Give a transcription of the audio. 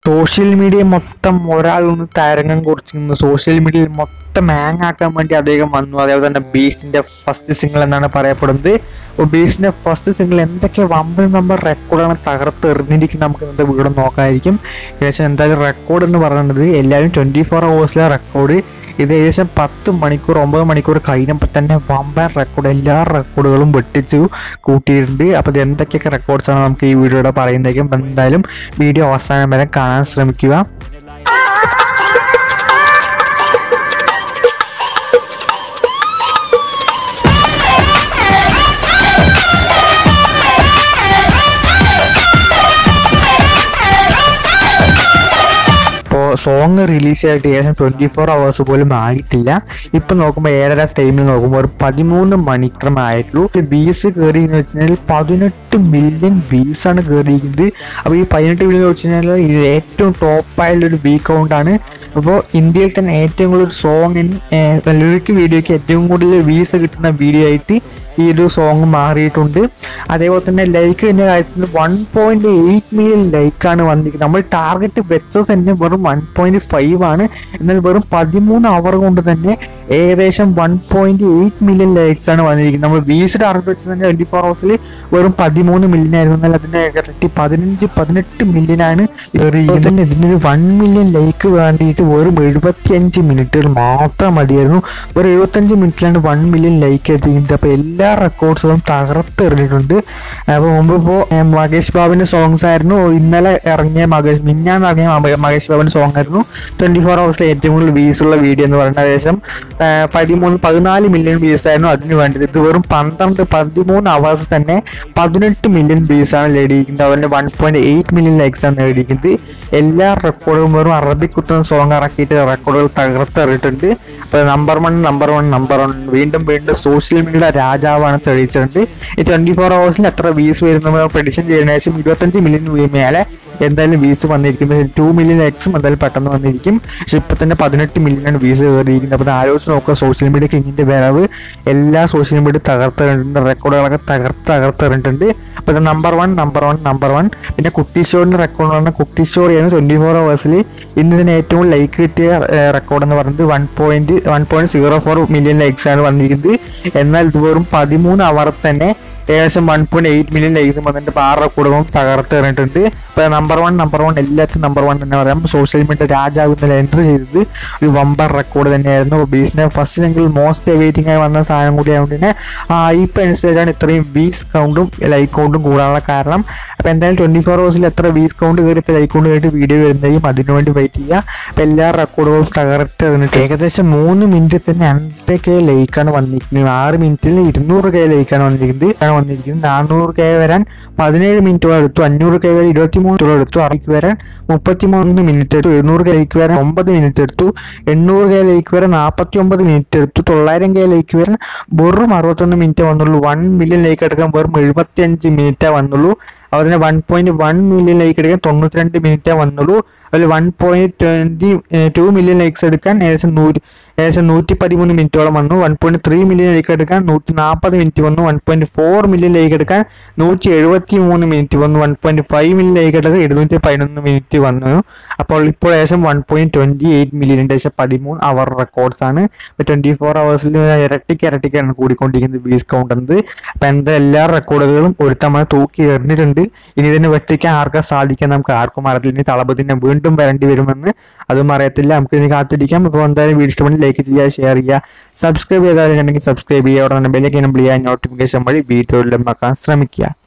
social media മൊത്തം ഒരാളൊന്ന് തരംഗം കുറിച്ച് നിന്ന് സോഷ്യൽ മീഡിയയിൽ മൊത്തം ഹാങ് ആക്കാൻ വേണ്ടി അദ്ദേഹം വന്നു അതേപോലെ തന്നെ ബീസിന്റെ ഫസ്റ്റ് സിംഗിൾ എന്നാണ് പറയപ്പെടുന്നത് അപ്പോൾ ബീസിന്റെ ഫസ്റ്റ് സിംഗിൾ എന്തൊക്കെ വമ്പൻ വമ്പൻ റെക്കോർഡാണ് തകർത്ത് എറിഞ്ഞിരിക്കുന്നത് നമുക്ക് ഇന്നത്തെ വീട് നോക്കാമായിരിക്കും ഏകദേശം എന്തായാലും റെക്കോർഡ് എന്ന് പറയുന്നത് എല്ലാവരും ട്വൻറ്റി ഫോർ അവേഴ്സിലെ റെക്കോർഡ് ഇത് ഏകദേശം പത്ത് മണിക്കൂർ ഒമ്പത് മണിക്കൂർ കഴിഞ്ഞപ്പോൾ തന്നെ വമ്പൻ റെക്കോർഡ് എല്ലാ റെക്കോർഡുകളും വെട്ടിച്ചു കൂട്ടിയിട്ടുണ്ട് അപ്പോൾ ഇത് എന്തൊക്കെയൊക്കെ റെക്കോർഡ്സാണ് നമുക്ക് ഈ വീഡിയോയുടെ പറയുന്നതായിരിക്കും അപ്പോൾ എന്തായാലും വീഡിയോ അവസാനം വരെ കാണാൻ ശ്രമിക്കുക ഇപ്പോൾ സോങ് റിലീസ് ചെയ്തിട്ട് ഏകദേശം ട്വൻറ്റി ഫോർ അവേഴ്സ് പോലും ആയിട്ടില്ല ഇപ്പം നോക്കുമ്പോൾ ഏഴര ടൈമിൽ നോക്കുമ്പോൾ ഒരു പതിമൂന്ന് മണിക്കൂർ ആയിട്ടുള്ളൂ ബീസ് കയറി എന്ന് വെച്ചാൽ പതിനെട്ട് മില്യൺ ബീസാണ് കയറിയിരിക്കുന്നത് അപ്പോൾ ഈ പതിനെട്ട് മില്യൺ വെച്ച് കഴിഞ്ഞാൽ ഇത് ഏറ്റവും ടോപ്പായുള്ള ഒരു ബീ കൗണ്ടാണ് അപ്പോൾ ഇന്ത്യയിൽ തന്നെ ഏറ്റവും കൂടുതൽ ഒരു സോങ്ങിന് ലിറിക് വീഡിയോയ്ക്ക് ഏറ്റവും കൂടുതൽ വീസ് കിട്ടുന്ന വീഡിയോ ആയിട്ട് ഈ ഒരു സോങ് മാറിയിട്ടുണ്ട് അതേപോലെ തന്നെ ലൈക്കിൻ്റെ കാര്യത്തിൽ വൺ പോയിന്റ് എയ്റ്റ് മില്യൺ ലൈക്കാണ് വന്നിരിക്കുന്നത് നമ്മൾ ടാർഗറ്റ് വെച്ചത് തന്നെ വെറും വൺ പോയിന്റ് ഫൈവ് ആണ് എന്നാൽ വെറും പതിമൂന്ന് അവർ കൊണ്ട് തന്നെ ഏകദേശം one point eight million likes ആണ് വന്നിരിക്കുന്നത് നമ്മൾ വീസ് ടാർഗറ്റ് വെച്ചത് തന്നെ ട്വന്റി ഫോർ ഹവേഴ്സിൽ വെറും പതിമൂന്ന് മില്യൺ ആയിരുന്നു എന്നാൽ അതിന്റെ ഇരട്ടി പതിനഞ്ച് പതിനെട്ട് മില്യൺ ആണ് തന്നെ ഇതിനൊരു വൺ മില്യൺ ലൈക്ക് വേണ്ടിയിട്ട് വെറും എഴുപത്തിയഞ്ച് മിനിറ്റുകൾ മാത്രം മതിയായിരുന്നു ഒരു എഴുപത്തഞ്ച് മിനിറ്റിലാണ് വൺ മില്യൺ ലൈക്ക് എത്തിക്കുന്നത് അപ്പോൾ എല്ലാ റെക്കോർഡ്സുകളും തകർത്തെറിഞ്ഞിട്ടുണ്ട് അപ്പോൾ മുമ്പ് ഇപ്പോൾ മഹേഷ് ബാബുവിൻ്റെ സോങ്സ് ആയിരുന്നു ഇന്നലെ ഇറങ്ങിയ മഹേഷ് മിന്നാന്ന് ഇറങ്ങിയ മഹ- മഹേഷ് ബാബുവിൻ്റെ സോങ് ആയിരുന്നു ട്വൻറ്റി ഫോർ ഹവേഴ്സിലെ ഏറ്റവും കൂടുതൽ വ്യൂസ് ഉള്ള വീഡിയോ എന്ന് പറയുന്നത് ഏകദേശം ആ, പതിമൂന്ന് പതിനാല് മില്യൺ വ്യൂസ് ആയിരുന്നു അതിന് വേണ്ടത് ഇത് വെറും പന്ത്രണ്ട് പതിമൂന്ന് അവേഴ്സ് തന്നെ പതിനെട്ട് മില്യൺ വ്യൂസ് ആണ് നേടിയിരിക്കുന്നത് അതുപോലെ one point eight million likes ആണ് നേടിയിരിക്കുന്നത് എല്ലാ റെക്കോർഡും വെറും അറബിക് കുത്തുന്ന സോങ് ഇറക്കിയിട്ട് റെക്കോർഡുകൾ തകർത്തെറിയിട്ടുണ്ട് അപ്പോൾ number one number one number one വീണ്ടും വീണ്ടും സോഷ്യൽ മീഡിയ രാജാവാണ് തെളിയിച്ചിട്ടുണ്ട് ഈ ട്വന്റി ഫോർ അവേഴ്സിൽ എത്ര വ്യൂസ് വരുന്ന പ്രഡിക്ഷൻ ചെയ്യുന്ന ശേഷം ഇരുപത്തഞ്ച് മില്യൺ മേലെ എന്തായാലും വ്യൂസ് വന്നിരിക്കും ടു മില്യൺ ലൈക്സും എന്തായാലും പെട്ടെന്ന് വന്നിരിക്കും പക്ഷെ ഇപ്പൊ തന്നെ പതിനെട്ട് മില്യൺ വ്യൂസ് കയറിയിരിക്കുന്നത് അപ്പോൾ ആലോചിച്ച് നോക്കുക സോഷ്യൽ മീഡിയ കിങ്ങിന്റെ വരവ് എല്ലാ സോഷ്യൽ മീഡിയ തകർത്തെറിഞ്ഞിട്ടുണ്ട് റെക്കോർഡുകളൊക്കെ തകർത്ത് തകർത്തെറിഞ്ഞിട്ടുണ്ട് അപ്പോൾ ഇത് number one number one number one പിന്നെ കുട്ടി ഷോറിന്റെ റെക്കോർഡ് പറഞ്ഞാൽ കുട്ടി ഷോറിയാണ് ട്വന്റി ഫോർ അവേഴ്സിൽ ഇന്ന് ഇതിന് ഏറ്റവും ലൈക്ക് കിട്ടിയ റെക്കോർഡ് എന്ന് പറയുന്നത് one point one point zero four million likes ആണ് വന്നിരിക്കുന്നത് എന്നാൽ ഇത് വെറും പതിമൂന്ന് അവർ തന്നെ ഏകദേശം one point eight million likes വന്നിട്ട് ഇപ്പോൾ ആ റെക്കോർഡും തകർത്തെറിഞ്ഞിട്ടുണ്ട് ഇപ്പോൾ നമ്പർ വൺ നമ്പർ വൺ എല്ലാത്തിനും നമ്പർ വൺ തന്നെ പറയാം സോഷ്യൽ മീഡിയ രാജാവ് ഇന്നലെ എൻ്റർ ചെയ്തത് ഒരു വമ്പർ റെക്കോർഡ് തന്നെയായിരുന്നു അപ്പോൾ ബീസിനെ ഫസ്റ്റ് എങ്കിൽ മോസ്റ്റ് അവൈറ്റിംഗ് ആയി വന്ന സാധനം കൂടി ആയതുകൊണ്ട് തന്നെ ആ ഇപ്പം അനുസരിച്ചാണ് ഇത്രയും വീസ് കൗണ്ടും ലൈക്ക് കൗണ്ടും കൂടാനുള്ള കാരണം അപ്പോൾ എന്തായാലും ട്വൻറ്റി ഫോർ ഹവേഴ്സിൽ എത്ര വീസ് കൗണ്ട് കയറി ലൈക്ക് കൗണ്ട് കയറിയിട്ട് വീഡിയോ വരുന്നതായും അതിനുവേണ്ടി വെയിറ്റ് ചെയ്യുക അപ്പോൾ എല്ലാ റെക്കോർഡുകളും തകർത്ത് തന്നിട്ട് ഏകദേശം മൂന്ന് മിനിറ്റിൽ തന്നെ അൻപത് കെ ലൈക്കാണ് വന്നിരിക്കുന്നത് ആറ് മിനിറ്റിൽ ഇരുന്നൂറ് കെ ലൈക്കാണ് വന്നിരിക്കുന്നത് ആണ് വന്നിരിക്കുന്നത് നാനൂറ് കെ വരാൻ പതിനേഴ് മിനിറ്റോളം എടുത്തു അഞ്ഞൂറ് കെ വരെ ഇരുപത്തി മൂന്ന് എടുത്തു അറയ്ക്ക് വരാൻ മുപ്പത്തി മൂന്ന് മിനിറ്റ് എടുത്തു എണ്ണൂറ് കെ ലൈക്ക് വരാൻ ഒമ്പത് മിനിറ്റ് എടുത്തു എണ്ണൂറ് കെ ലൈക്ക് വരാൻ നാൽപ്പത്തി ഒമ്പത് മിനിറ്റ് എടുത്തു തൊള്ളായിരം കെ ലൈക്ക് വരാൻ വെറും അറുപത്തൊന്ന് മിനിറ്റ് വന്നുള്ളൂ വൺ മില്യൺ ലൈക്ക് എടുക്കാൻ വെറും എഴുപത്തിയഞ്ച് മിനിറ്റേ വന്നുള്ളൂ അതിന് one point one million like എടുക്കാൻ തൊണ്ണൂറ്റിരണ്ട് മിനിറ്റേ വന്നുള്ളൂ അതിൽ one point twenty two million likes എടുക്കാൻ ഏകദേശം നൂറ്റി ഏകദേശം നൂറ്റി പതിമൂന്ന് മിനിറ്റോളം വന്നു one point three million like എടുക്കാൻ നൂറ്റി നാൽപ്പത് മിനിറ്റ് വന്നു one point four million like എടുക്കാൻ നൂറ്റി എഴുപത്തി മൂന്ന് മിനിറ്റ് വന്നു one point five million like എടുക്കാൻ എഴുന്നൂറ്റി പതിനൊന്ന് മിനിറ്റ് വന്നു അപ്പോൾ ഇപ്പോൾ ഏകദേശം വൺ പോയിന്റ് ട്വന്റി എയ്റ്റ് മില്യൻ്റെ ഏകദേശം പതിമൂന്ന് അവർ റെക്കോർഡ്സ് ആണ് ട്വന്റി ഫോർ അവേഴ്സിൽ ഇരട്ടിക്ക് ഇരട്ടിക്കാണ് കൂടിക്കൊണ്ടിരിക്കുന്നത് ബീസ് കൗണ്ട് എന്നത് അപ്പം എൻ്റെ എല്ലാ റെക്കോർഡുകളും ഒരു തവണ തൂക്കി എറിഞ്ഞിട്ടുണ്ട് ഇനി ഇതിനെ വെട്ടിക്കാൻ ആർക്കാ സാധിക്കാൻ നമുക്ക് ആർക്കും അറിയത്തില്ല ഇനി തളപതിനെ വീണ്ടും വരേണ്ടി വരുമെന്ന് അതും അറിയത്തില്ല നമുക്ക് ഇനി കാത്തിരിക്കാം അപ്പോൾ എന്തായാലും വീഡിയോ ഇഷ്ടപ്പെട്ട് ലൈക്ക് ചെയ്യുക ഷെയർ ചെയ്യുക സബ്സ്ക്രൈബ് ചെയ്താലും സബ്സ്ക്രൈബ് ചെയ്യുക ഉടനെ ബെല്ലൈക്കൻ എനബിൾ ചെയ്യുക നോട്ടിഫിക്കേഷൻ വഴി വീഡിയോ ലഭ്യമാക്കാൻ ശ്രമിക്കുക